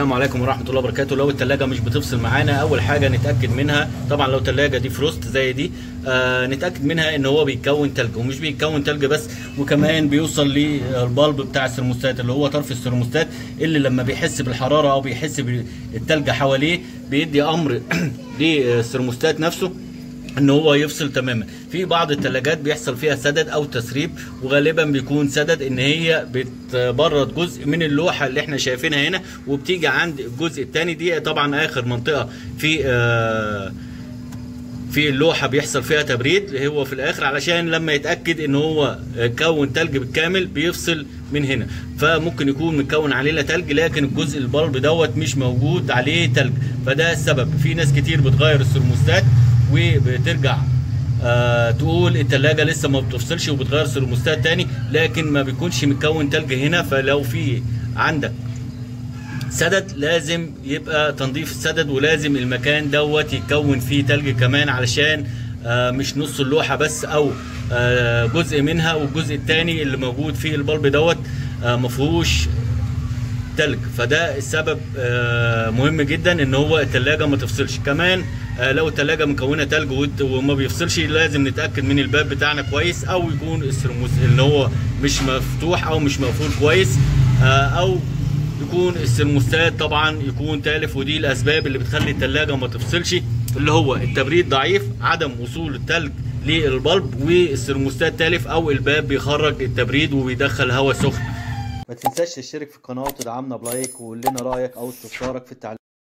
السلام عليكم ورحمه الله وبركاته لو التلاجة مش بتفصل معانا اول حاجه نتاكد منها طبعا لو تلاجة دي فروست زي دي آه نتاكد منها ان هو بيكون تلج ومش بيكون تلج بس وكمان بيوصل للبالب بتاع السرموستات اللي هو طرف السرموستات اللي لما بيحس بالحراره او بيحس بالتلج حواليه بيدي امر للسرموستات نفسه ان هو يفصل تماما في بعض الثلاجات بيحصل فيها سدد او تسريب وغالبا بيكون سدد ان هي بتبرد جزء من اللوحه اللي احنا شايفينها هنا وبتيجي عند الجزء الثاني دي طبعا اخر منطقه في آه في اللوحه بيحصل فيها تبريد هو في الاخر علشان لما يتاكد ان هو كون تلج بالكامل بيفصل من هنا فممكن يكون متكون عليه تلج لكن الجزء البلب دوت مش موجود عليه تلج فده السبب في ناس كتير بتغير السرموستات وبترجع آه تقول التلاجة لسه ما بتفصلش وبتغير سرموستات تاني لكن ما بيكونش متكون تلج هنا فلو في عندك سدد لازم يبقى تنظيف السدد ولازم المكان دوت يتكون فيه تلج كمان علشان آه مش نص اللوحة بس او آه جزء منها والجزء التاني اللي موجود فيه البلب دوت آه مفهوش تلج فده السبب مهم جدا ان هو التلاجة ما تفصلش كمان لو التلاجة مكونة تلج وما بيفصلش لازم نتأكد من الباب بتاعنا كويس او يكون السرموس ان هو مش مفتوح او مش مقفول كويس او يكون السرموستات طبعا يكون تالف ودي الاسباب اللي بتخلي التلاجة ما تفصلش اللي هو التبريد ضعيف عدم وصول التلج للبلب والسرموستات تالف او الباب بيخرج التبريد وبيدخل هواء سخن ما تنساش تشترك في القناه وتدعمنا بلايك وقول لنا رايك او استفسارك في التعليقات